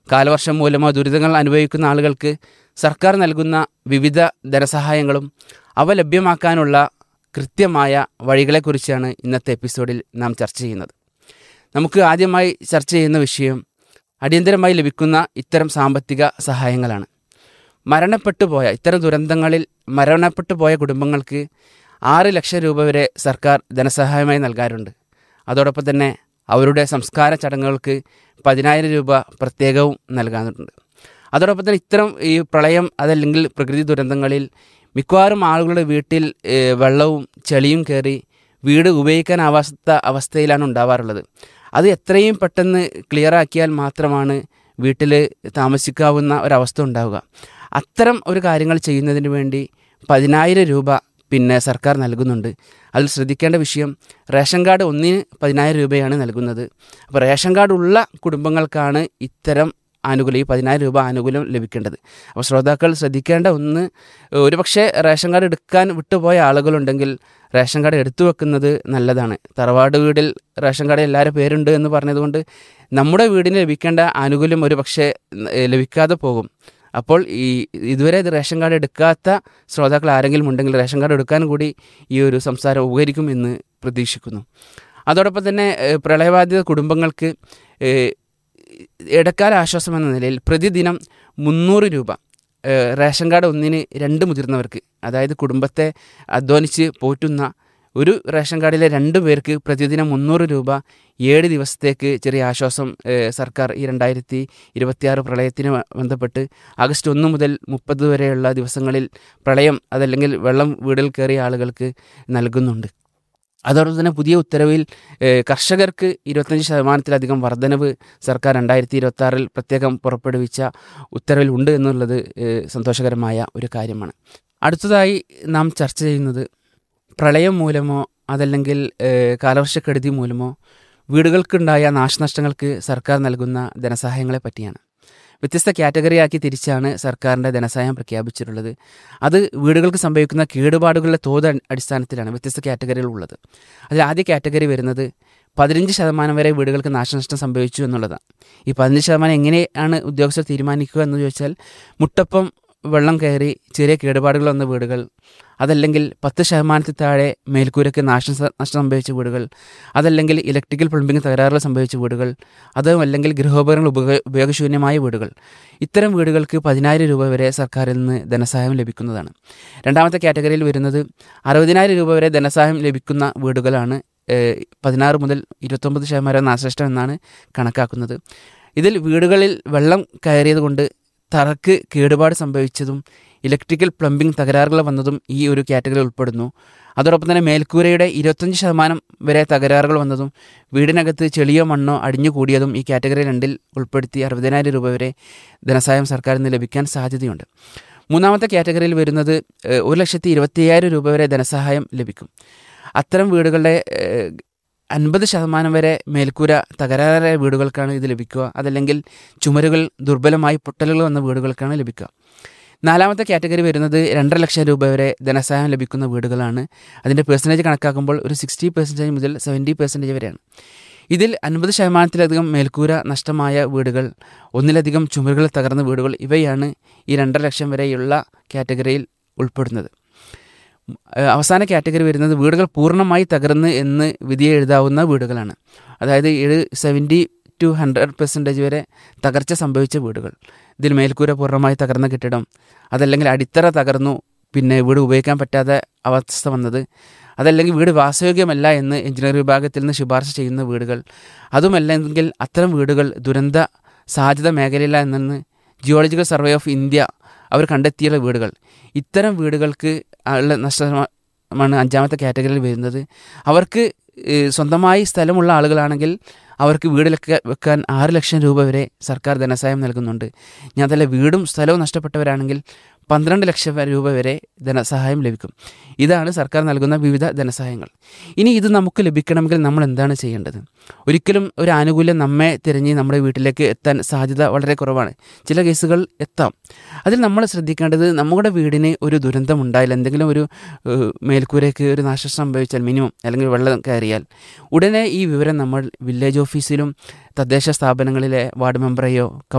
കാലവർഷം മൂലമോ ദുരിതങ്ങൾ അനുഭവിക്കുന്ന ആളുകൾക്ക് സർക്കാർ നൽകുന്ന വിവിധ ധനസഹായങ്ങളും അവ ലഭ്യമാക്കാനുള്ള കൃത്യമായ വഴികളെക്കുറിച്ചാണ് ഇന്നത്തെ എപ്പിസോഡിൽ നാം ചർച്ച ചെയ്യുന്നത് നമുക്ക് ആദ്യമായി ചർച്ച ചെയ്യുന്ന വിഷയം അടിയന്തരമായി ലഭിക്കുന്ന ഇത്തരം സാമ്പത്തിക സഹായങ്ങളാണ് മരണപ്പെട്ടു പോയ ഇത്തരം ദുരന്തങ്ങളിൽ മരണപ്പെട്ടു പോയ കുടുംബങ്ങൾക്ക് ആറ് ലക്ഷം രൂപ വരെ സർക്കാർ ധനസഹായമായി നൽകാറുണ്ട് അതോടൊപ്പം തന്നെ അവരുടെ സംസ്കാര ചടങ്ങുകൾക്ക് പതിനായിരം രൂപ പ്രത്യേകവും നൽകാറുണ്ട് അതോടൊപ്പം തന്നെ ഇത്തരം ഈ പ്രളയം അതല്ലെങ്കിൽ പ്രകൃതി ദുരന്തങ്ങളിൽ മിക്കവാറും ആളുകളുടെ വീട്ടിൽ ഏഹ്, വെള്ളവും ചെളിയും കയറി വീട് ഉപയോഗിക്കാനാവാത്ത അവസ്ഥയിലാണ് ഉണ്ടാവാറുള്ളത് അത് എത്രയും പെട്ടെന്ന് ക്ലിയർ ആക്കിയാൽ മാത്രമാണ് വീട്ടിൽ താമസിക്കാവുന്ന ഒരവസ്ഥ ഉണ്ടാവുക അത്തരം ഒരു കാര്യങ്ങൾ ചെയ്യുന്നതിന് വേണ്ടി പതിനായിരം രൂപ പിന്നെ സർക്കാർ നൽകുന്നുണ്ട് അതിൽ ശ്രദ്ധിക്കേണ്ട വിഷയം റേഷൻ കാർഡ് ഒന്നിന് പതിനായിരം രൂപയാണ് നൽകുന്നത് അപ്പോൾ റേഷൻ കാർഡ് ഉള്ള കുടുംബങ്ങൾക്കാണ് ഇത്തരം ആനുകൂല്യം ഈ പതിനായിരം രൂപ ആനുകൂല്യം ലഭിക്കേണ്ടത് അപ്പോൾ ശ്രോതാക്കൾ ശ്രദ്ധിക്കേണ്ട ഒന്ന് ഒരുപക്ഷെ റേഷൻ കാർഡ് എടുക്കാൻ വിട്ടുപോയ ആളുകളുണ്ടെങ്കിൽ റേഷൻ കാർഡ് എടുത്തു വെക്കുന്നത് നല്ലതാണ് തറവാട് വീടിൽ റേഷൻ കാർഡ് എല്ലാവരും പേരുണ്ട് എന്ന് പറഞ്ഞതുകൊണ്ട് നമ്മുടെ വീടിന് ലഭിക്കേണ്ട ആനുകൂല്യം ഒരു പക്ഷേ ലഭിക്കാതെ പോകും അപ്പോൾ ഈ ഇതുവരെ ഇത് റേഷൻ കാർഡ് എടുക്കാത്ത ശ്രോതാക്കൾ ആരെങ്കിലും ഉണ്ടെങ്കിൽ റേഷൻ കാർഡ് എടുക്കാൻ കൂടി ഈ ഒരു സംസാരം ഉപകരിക്കും എന്ന് പ്രതീക്ഷിക്കുന്നു അതോടൊപ്പം തന്നെ ഏഹ്, പ്രളയബാധിത കുടുംബങ്ങൾക്ക് ഏഹ്, ഇടക്കാല ആശ്വാസം എന്ന നിലയിൽ പ്രതിദിനം മുന്നൂറ് രൂപ ഏഹ്, റേഷൻ കാർഡ് ഒന്നിന് രണ്ട് മുതിർന്നവർക്ക് അതായത് കുടുംബത്തെ അധ്വാനിച്ച് പോറ്റുന്ന ഒരു റേഷൻ കാർഡിലെ രണ്ട് പേർക്ക് പ്രതിദിനം മുന്നൂറ് രൂപ ഏഴ് ദിവസത്തേക്ക് ചെറിയ ആശ്വാസം ഏഹ്, സർക്കാർ ഈ രണ്ടായിരത്തി ഇരുപത്തിയാറ് പ്രളയത്തിന് ബന്ധപ്പെട്ട് ആഗസ്റ്റ് ഒന്ന് മുതൽ മുപ്പത് വരെയുള്ള ദിവസങ്ങളിൽ പ്രളയം അതല്ലെങ്കിൽ വെള്ളം വീടിൽ കയറിയ ആളുകൾക്ക് നൽകുന്നുണ്ട് അതോടൊപ്പം തന്നെ പുതിയ ഉത്തരവിൽ ഏഹ്, കർഷകർക്ക് ഇരുപത്തഞ്ച് ശതമാനത്തിലധികം വർധനവ് സർക്കാർ രണ്ടായിരത്തി ഇരുപത്തി ആറിൽ പ്രത്യേകം പുറപ്പെടുവിച്ച ഉത്തരവിൽ ഉണ്ട് എന്നുള്ളത് ഏഹ്, സന്തോഷകരമായ ഒരു കാര്യമാണ് അടുത്തതായി നാം ചർച്ച ചെയ്യുന്നത് പ്രളയം മൂലമോ അതല്ലെങ്കിൽ ഏഹ്, കാലവർഷക്കെടുതി മൂലമോ വീടുകൾക്കുണ്ടായ നാശനഷ്ടങ്ങൾക്ക് സർക്കാർ നൽകുന്ന ധനസഹായങ്ങളെ പറ്റിയാണ് വ്യത്യസ്ത കാറ്റഗറിയാക്കി തിരിച്ചാണ് സർക്കാരിൻ്റെ ധനസഹായം പ്രഖ്യാപിച്ചിട്ടുള്ളത് അത് വീടുകൾക്ക് സംഭവിക്കുന്ന കേടുപാടുകളുടെ തോത് അടി- അടിസ്ഥാനത്തിലാണ് വ്യത്യസ്ത കാറ്റഗറികൾ ഉള്ളത് അതിൽ ആദ്യ കാറ്റഗറി വരുന്നത് പതിനഞ്ച് ശതമാനം വരെ വീടുകൾക്ക് നാശനഷ്ടം സംഭവിച്ചു എന്നുള്ളതാണ് ഈ പതിനഞ്ച് ശതമാനം എങ്ങനെയാണ് ഉദ്യോഗസ്ഥർ തീരുമാനിക്കുക എന്ന് ചോദിച്ചാൽ മുട്ടപ്പം വെള്ളം കയറി ചെറിയ കേടുപാടുകൾ വന്ന വീടുകൾ അതല്ലെങ്കിൽ പത്ത് ശതമാനത്തിൽ താഴെ മേൽക്കൂരയ്ക്ക് നാശം സ- നഷ്ടം സംഭവിച്ച വീടുകൾ അതല്ലെങ്കിൽ ഇലക്ട്രിക്കൽ പ്ലംബിംഗ് തകരാറുകൾ സംഭവിച്ച വീടുകൾ അതും അല്ലെങ്കിൽ ഗൃഹോപകരണങ്ങൾ ഉപയോഗ ഉപയോഗശൂന്യമായ വീടുകൾ ഇത്തരം വീടുകൾക്ക് പതിനായിരം രൂപ വരെ സർക്കാരിൽ നിന്ന് ധനസഹായം ലഭിക്കുന്നതാണ് രണ്ടാമത്തെ കാറ്റഗറിയിൽ വരുന്നത് അറുപതിനായിരം രൂപ വരെ ധനസഹായം ലഭിക്കുന്ന വീടുകളാണ് ഏഹ്, പതിനാറ് മുതൽ ഇരുപത്തൊമ്പത് ശതമാനം വരെ നാശനഷ്ടം എന്നാണ് കണക്കാക്കുന്നത് ഇതിൽ വീടുകളിൽ വെള്ളം കയറിയത് കൊണ്ട് തറക്ക് കേടുപാട് സംഭവിച്ചതും ഇലക്ട്രിക്കൽ പ്ലംബിംഗ് തകരാറുകൾ വന്നതും ഈ ഒരു കാറ്റഗറിയിൽ ഉൾപ്പെടുന്നു അതോടൊപ്പം തന്നെ മേൽക്കൂരയുടെ ഇരുപത്തഞ്ച് ശതമാനം വരെ തകരാറുകൾ വന്നതും വീടിനകത്ത് ചെളിയോ മണ്ണോ അടിഞ്ഞു കൂടിയതും ഈ കാറ്റഗറി രണ്ടിൽ ഉൾപ്പെടുത്തി അറുപതിനായിരം രൂപ വരെ ധനസഹായം സർക്കാരിൽ നിന്ന് ലഭിക്കാൻ സാധ്യതയുണ്ട് മൂന്നാമത്തെ കാറ്റഗറിയിൽ വരുന്നത് ഏഹ്, ഒരു ലക്ഷത്തി ഇരുപത്തിയ്യായിരം രൂപ വരെ ധനസഹായം ലഭിക്കും അത്തരം വീടുകളുടെ ഏഹ്, അൻപത് ശതമാനം വരെ മേൽക്കൂര തകരാറായ വീടുകൾക്കാണ് ഇത് ലഭിക്കുക അതല്ലെങ്കിൽ ചുമരുകൾ ദുർബലമായി പൊട്ടലുകൾ വന്ന വീടുകൾക്കാണ് ലഭിക്കുക നാലാമത്തെ കാറ്റഗറി വരുന്നത് രണ്ടര ലക്ഷം രൂപ വരെ ധനസഹായം ലഭിക്കുന്ന വീടുകളാണ് അതിൻ്റെ പെർസെൻറ്റേജ് കണക്കാക്കുമ്പോൾ ഒരു സിക്സ്റ്റി പെർസെൻറ്റേജ് മുതൽ സെവൻറ്റി പെർസെൻറ്റേജ് വരെയാണ് ഇതിൽ അൻപത് ശതമാനത്തിലധികം മേൽക്കൂര നഷ്ടമായ വീടുകൾ ഒന്നിലധികം ചുമരുകൾ തകർന്ന വീടുകൾ ഇവയാണ് ഈ രണ്ടര ലക്ഷം വരെയുള്ള കാറ്റഗറിയിൽ ഉൾപ്പെടുന്നത് ഏഹ് അവസാന കാറ്റഗറി വരുന്നത് വീടുകൾ പൂർണ്ണമായി തകർന്ന് എന്ന് വിധി എഴുതാവുന്ന വീടുകളാണ് അതായത് ഏഴ് സെവൻറ്റി ടു ഹൺഡ്രഡ് പെർസെൻറ്റേജ് വരെ തകർച്ച സംഭവിച്ച വീടുകൾ ഇതിൽ മേൽക്കൂര പൂർണ്ണമായി തകർന്ന കെട്ടിടം അതല്ലെങ്കിൽ അടിത്തറ തകർന്നു പിന്നെ വീട് ഉപയോഗിക്കാൻ പറ്റാത്ത അവസ്ഥ വന്നത് അതല്ലെങ്കിൽ വീട് വാസയോഗ്യമല്ല എന്ന് എഞ്ചിനീയറിംഗ് വിഭാഗത്തിൽ നിന്ന് ശുപാർശ ചെയ്യുന്ന വീടുകൾ അതുമല്ലെങ്കിൽ അത്തരം വീടുകൾ ദുരന്ത സാധ്യത മേഖലയില്ല എന്നെന്ന് ജിയോളജിക്കൽ സർവേ ഓഫ് ഇന്ത്യ അവർ കണ്ടെത്തിയ വീടുകൾ ഇത്തരം വീടുകൾക്ക് ഉള്ള നഷ്ടമാണ് അഞ്ചാമത്തെ കാറ്റഗറിയിൽ വരുന്നത് അവർക്ക് ഏഹ്, സ്വന്തമായി സ്ഥലമുള്ള ആളുകളാണെങ്കിൽ അവർക്ക് വീടിലൊക്കെ വെക്കാൻ ആറ് ലക്ഷം രൂപ വരെ സർക്കാർ ധനസഹായം നൽകുന്നുണ്ട് ഞാൻ അതല്ല വീടും സ്ഥലവും നഷ്ടപ്പെട്ടവരാണെങ്കിൽ പന്ത്രണ്ട് ലക്ഷം രൂപ വരെ ധനസഹായം ലഭിക്കും ഇതാണ് സർക്കാർ നൽകുന്ന വിവിധ ധനസഹായങ്ങൾ ഇനി ഇത് നമുക്ക് ലഭിക്കണമെങ്കിൽ നമ്മൾ എന്താണ് ചെയ്യേണ്ടത് ഒരിക്കലും ഒരു ആനുകൂല്യം നമ്മെ തിരഞ്ഞ് നമ്മുടെ വീട്ടിലേക്ക് എത്താൻ സാധ്യത വളരെ കുറവാണ് ചില കേസുകൾ എത്താം അതിൽ നമ്മൾ ശ്രദ്ധിക്കേണ്ടത് നമ്മുടെ വീടിന് ഒരു ദുരന്തം ഉണ്ടായാൽ എന്തെങ്കിലും ഒരു ഏഹ്, മേൽക്കൂരയ്ക്ക് ഒരു നാശം സംഭവിച്ചാൽ മിനിമം അല്ലെങ്കിൽ വെള്ളം കയറിയാൽ ഉടനെ ഈ വിവരം നമ്മൾ വില്ലേജ് ഓഫീസിലും തദ്ദേശ സ്ഥാപനങ്ങളിലെ വാർഡ് മെമ്പറെയോ